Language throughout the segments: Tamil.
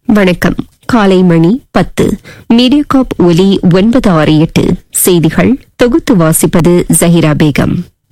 வணக்கம் காலை மணி பத்து மீடியாகாப் ஒலி ஒன்பது ஆறு எட்டு செய்திகள் தொகுத்து வாசிப்பது ஜஹிரா பேகம்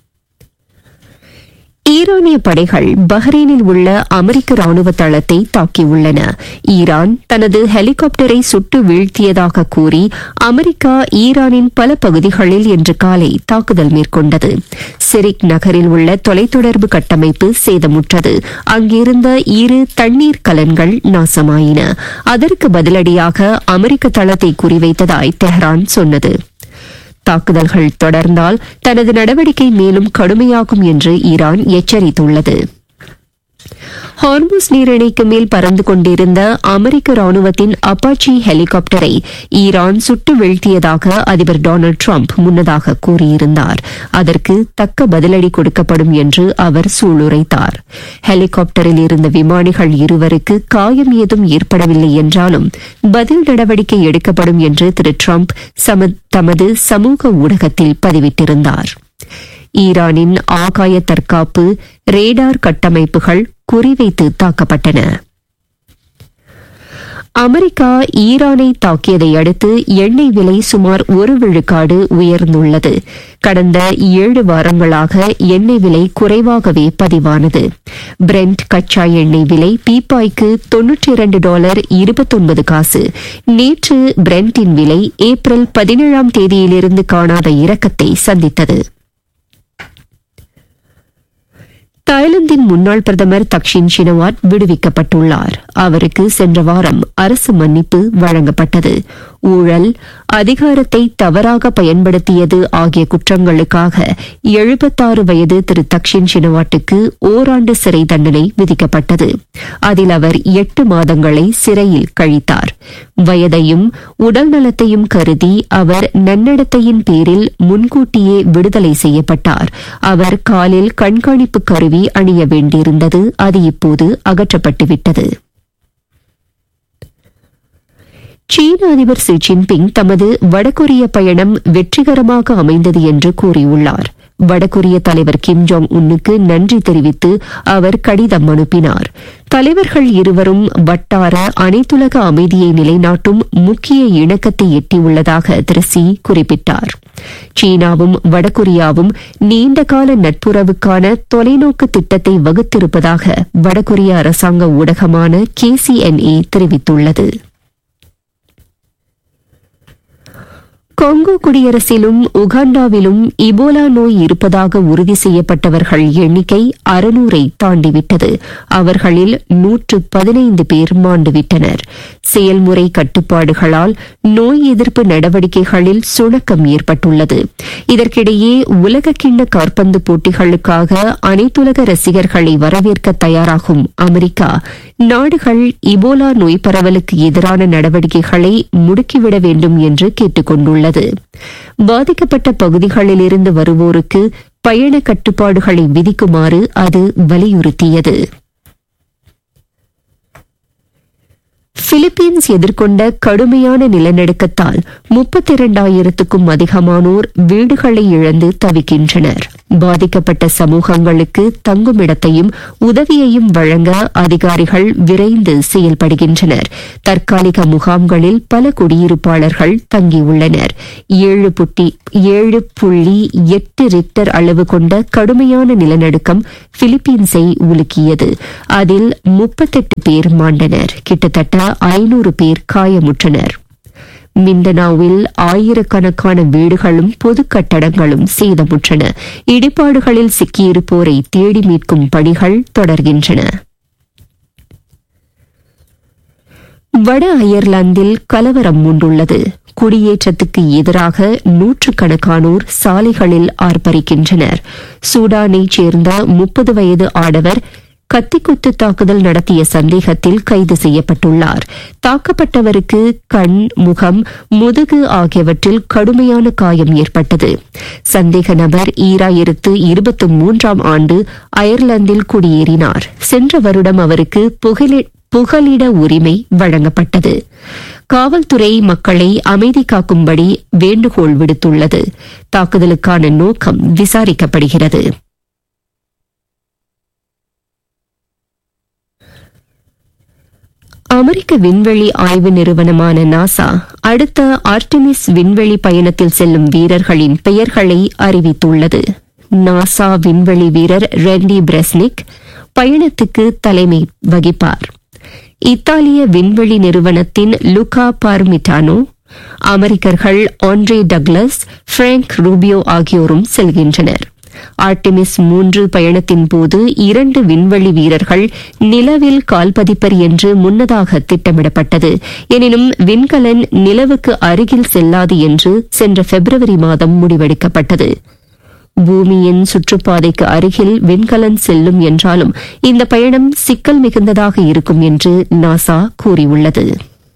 ஈரானிய படைகள் பஹ்ரைனில் உள்ள அமெரிக்க ராணுவ தளத்தை தாக்கியுள்ளன ஈரான் தனது ஹெலிகாப்டரை சுட்டு வீழ்த்தியதாக கூறி அமெரிக்கா ஈரானின் பல பகுதிகளில் இன்று காலை தாக்குதல் மேற்கொண்டது சிரிக் நகரில் உள்ள தொலைத்தொடர்பு கட்டமைப்பு சேதமுற்றது அங்கிருந்த இரு தண்ணீர் கலன்கள் நாசமாயின அதற்கு பதிலடியாக அமெரிக்க தளத்தை குறிவைத்ததாய் தெஹ்ரான் சொன்னது தாக்குதல்கள் தொடர்ந்தால் தனது நடவடிக்கை மேலும் கடுமையாகும் என்று ஈரான் எச்சரித்துள்ளது ஹார்முஸ் நீரிணைக்கு மேல் பறந்து கொண்டிருந்த அமெரிக்க ராணுவத்தின் அப்பாச்சி ஹெலிகாப்டரை ஈரான் சுட்டு வீழ்த்தியதாக அதிபர் டொனால்டு டிரம்ப் முன்னதாக கூறியிருந்தார் அதற்கு தக்க பதிலடி கொடுக்கப்படும் என்று அவர் சூளுரைத்தார் ஹெலிகாப்டரில் இருந்த விமானிகள் இருவருக்கு காயம் ஏதும் ஏற்படவில்லை என்றாலும் பதில் நடவடிக்கை எடுக்கப்படும் என்று திரு டிரம்ப் தமது சமூக ஊடகத்தில் பதிவிட்டிருந்தார் ஈரானின் ஆகாய தற்காப்பு ரேடார் கட்டமைப்புகள் குறிவைத்து தாக்கப்பட்டன அமெரிக்கா ஈரானை தாக்கியதை அடுத்து எண்ணெய் விலை சுமார் ஒரு விழுக்காடு உயர்ந்துள்ளது கடந்த ஏழு வாரங்களாக எண்ணெய் விலை குறைவாகவே பதிவானது பிரெண்ட் கச்சா எண்ணெய் விலை பீப்பாய்க்கு தொன்னூற்றி இரண்டு டாலர் இருபத்தொன்பது காசு நேற்று பிரெண்டின் விலை ஏப்ரல் பதினேழாம் தேதியிலிருந்து காணாத இறக்கத்தை சந்தித்தது தாய்லாந்தின் முன்னாள் பிரதமர் தக்ஷின் ஷினவாட் விடுவிக்கப்பட்டுள்ளார் அவருக்கு சென்ற வாரம் அரசு மன்னிப்பு வழங்கப்பட்டது ஊழல் அதிகாரத்தை தவறாக பயன்படுத்தியது ஆகிய குற்றங்களுக்காக எழுபத்தாறு வயது திரு தக்ஷின் ஷினவாட்டுக்கு ஓராண்டு சிறை தண்டனை விதிக்கப்பட்டது அதில் அவர் எட்டு மாதங்களை சிறையில் கழித்தார் வயதையும் உடல் நலத்தையும் கருதி அவர் நன்னடத்தையின் பேரில் முன்கூட்டியே விடுதலை செய்யப்பட்டார் அவர் காலில் கண்காணிப்பு கருவி அணிய வேண்டியிருந்தது அது இப்போது அகற்றப்பட்டுவிட்டது சீன அதிபர் ஷி ஜின்பிங் தமது வடகொரிய பயணம் வெற்றிகரமாக அமைந்தது என்று கூறியுள்ளார் வடகொரிய தலைவர் கிம் ஜோங் உன்னுக்கு நன்றி தெரிவித்து அவர் கடிதம் அனுப்பினார் தலைவர்கள் இருவரும் வட்டார அனைத்துலக அமைதியை நிலைநாட்டும் முக்கிய இணக்கத்தை எட்டியுள்ளதாக திரு சி குறிப்பிட்டார் சீனாவும் வடகொரியாவும் நீண்டகால நட்புறவுக்கான தொலைநோக்கு திட்டத்தை வகுத்திருப்பதாக வடகொரிய அரசாங்க ஊடகமான கேசிஎன்ஏ தெரிவித்துள்ளது கொங்கோ குடியரசிலும் உகாண்டாவிலும் இபோலா நோய் இருப்பதாக உறுதி செய்யப்பட்டவர்கள் எண்ணிக்கை அறுநூறை தாண்டிவிட்டது அவர்களில் நூற்று பதினைந்து பேர் மாண்டுவிட்டனர் செயல்முறை கட்டுப்பாடுகளால் நோய் எதிர்ப்பு நடவடிக்கைகளில் சுணக்கம் ஏற்பட்டுள்ளது இதற்கிடையே உலக கிண்ண காற்பந்து போட்டிகளுக்காக அனைத்துலக ரசிகர்களை வரவேற்க தயாராகும் அமெரிக்கா நாடுகள் இபோலா நோய் பரவலுக்கு எதிரான நடவடிக்கைகளை முடுக்கிவிட வேண்டும் என்று கேட்டுக் கொண்டுள்ளது பாதிக்கப்பட்ட பகுதிகளிலிருந்து வருவோருக்கு பயண கட்டுப்பாடுகளை விதிக்குமாறு அது வலியுறுத்தியது பிலிப்பீன்ஸ் எதிர்கொண்ட கடுமையான நிலநடுக்கத்தால் முப்பத்தி இரண்டாயிரத்துக்கும் அதிகமானோர் வீடுகளை இழந்து தவிக்கின்றனர் பாதிக்கப்பட்ட சமூகங்களுக்கு தங்குமிடத்தையும் உதவியையும் வழங்க அதிகாரிகள் விரைந்து செயல்படுகின்றனர் தற்காலிக முகாம்களில் பல குடியிருப்பாளர்கள் தங்கியுள்ளனர் ஏழு புட்டி ஏழு புள்ளி எட்டு ரிக்டர் அளவு கொண்ட கடுமையான நிலநடுக்கம் பிலிப்பீன்ஸை உலுக்கியது அதில் முப்பத்தெட்டு பேர் மாண்டனர் கிட்டத்தட்ட ஐநூறு பேர் காயமுற்றனர் மிண்டனாவில் ஆயிரக்கணக்கான வீடுகளும் பொது கட்டடங்களும் சேதமுற்றன இடிபாடுகளில் சிக்கியிருப்போரை தேடி மீட்கும் பணிகள் தொடர்கின்றன வட அயர்லாந்தில் கலவரம் மூண்டுள்ளது குடியேற்றத்துக்கு எதிராக நூற்றுக்கணக்கானோர் சாலைகளில் ஆர்ப்பரிக்கின்றனர் சூடானைச் சேர்ந்த முப்பது வயது ஆடவர் கத்திக்குத்து தாக்குதல் நடத்திய சந்தேகத்தில் கைது செய்யப்பட்டுள்ளார் தாக்கப்பட்டவருக்கு கண் முகம் முதுகு ஆகியவற்றில் கடுமையான காயம் ஏற்பட்டது சந்தேக நபர் ஈராயிரத்து இருபத்தி மூன்றாம் ஆண்டு அயர்லாந்தில் குடியேறினார் சென்ற வருடம் அவருக்கு புகலிட உரிமை வழங்கப்பட்டது காவல்துறை மக்களை அமைதி காக்கும்படி வேண்டுகோள் விடுத்துள்ளது தாக்குதலுக்கான நோக்கம் விசாரிக்கப்படுகிறது அமெரிக்க விண்வெளி ஆய்வு நிறுவனமான நாசா அடுத்த ஆர்டிமிஸ் விண்வெளி பயணத்தில் செல்லும் வீரர்களின் பெயர்களை அறிவித்துள்ளது நாசா விண்வெளி வீரர் ரெண்டி பிரெஸ்னிக் பயணத்துக்கு தலைமை வகிப்பார் இத்தாலிய விண்வெளி நிறுவனத்தின் லுகா பார்மிட்டானோ அமெரிக்கர்கள் ஆண்ட்ரே டக்ளஸ் பிராங்க் ரூபியோ ஆகியோரும் செல்கின்றனர் ஆர்டிமிஸ் மூன்று பயணத்தின் போது இரண்டு விண்வெளி வீரர்கள் நிலவில் கால்பதிப்பர் என்று முன்னதாக திட்டமிடப்பட்டது எனினும் விண்கலன் நிலவுக்கு அருகில் செல்லாது என்று சென்ற பிப்ரவரி மாதம் முடிவெடுக்கப்பட்டது பூமியின் சுற்றுப்பாதைக்கு அருகில் விண்கலன் செல்லும் என்றாலும் இந்த பயணம் சிக்கல் மிகுந்ததாக இருக்கும் என்று நாசா கூறியுள்ளது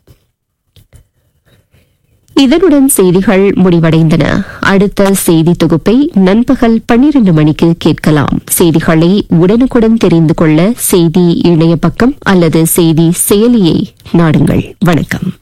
இதனுடன் செய்திகள் முடிவடைந்தன அடுத்த செய்தி தொகுப்பை நண்பகல் பன்னிரண்டு மணிக்கு கேட்கலாம் செய்திகளை உடனுக்குடன் தெரிந்து கொள்ள செய்தி இணைய பக்கம் அல்லது செய்தி செயலியை நாடுங்கள் வணக்கம்